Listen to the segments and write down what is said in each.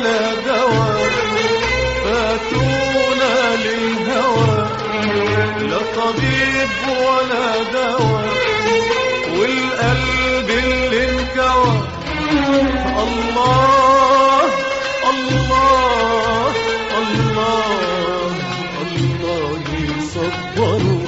ولا دواء فاتونا للهوى لا طبيب ولا دواء والقلب اللي انكوى الله الله الله الله يصبروا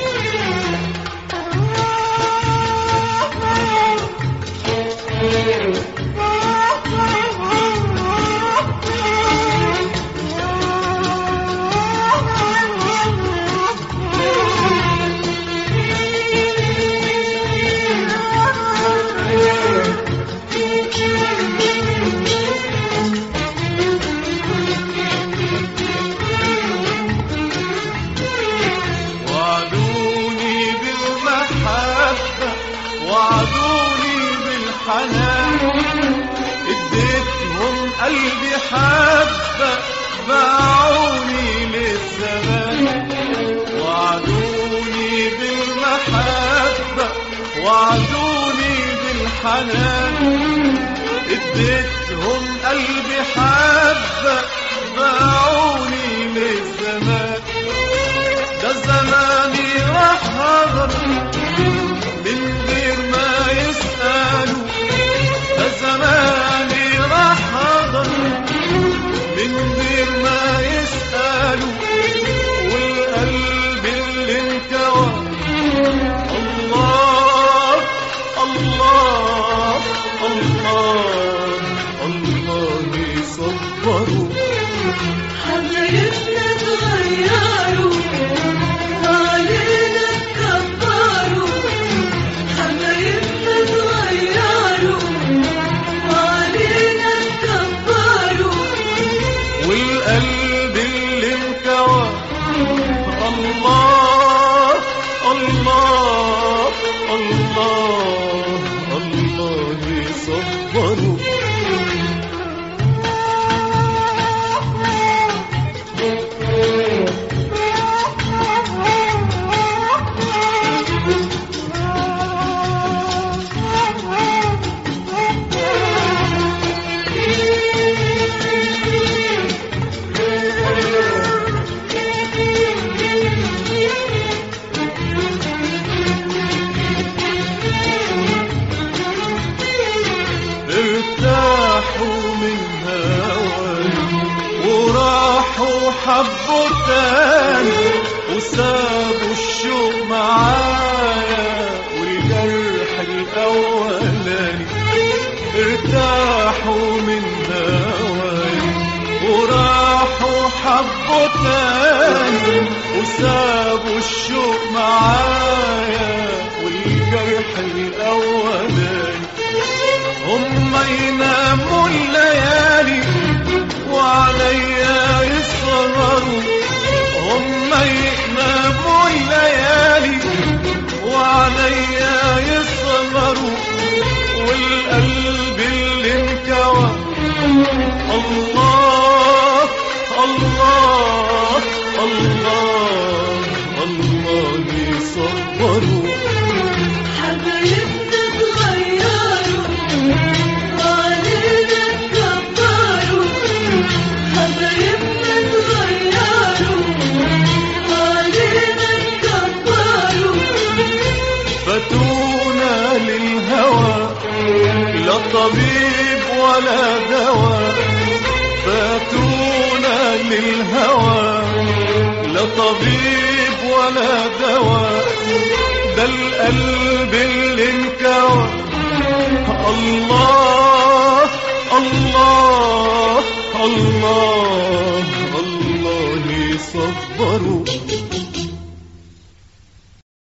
وعدوني بالمحبة وعدوني بالحنان اديتهم قلبي حبة باعوني للزمان وعدوني بالمحبة وعدوني بالحنان اديتهم قلبي حبة باعوني للزمان ده زماني راح هضر من غير ما يسألوا ده زماني راح هضر من غير ما يسألوا والقلب اللي انكوى الله الله الله الله يصبروا حبايبنا اتغيروا علينا اتكبروا حبايبنا اتغيروا علينا اتكبروا والقلب اللي انكوى الله الله الله الله يصبروا ارتاحوا من هواي وراحوا حبوا تاني وسابوا الشوق معايا والجرح الاولاني ارتاحوا من هواي وراحوا حبوا تاني وسابوا الشوق معايا والجرح الاولاني هم يناموا الليالي وعليا يسهروا هم يناموا الليالي وعليا يسهروا والقلب اللي انكوى الله الله الله الله يصبروا حبايبنا اتغيروا علينا اتكبروا حبايبنا اتغيروا علينا اتكبروا فتونا للهوى لا طبيب ولا دواء فاتونا للهوى لا طبيب ولا دواء ده القلب اللي انكوى الله الله الله الله يصبروا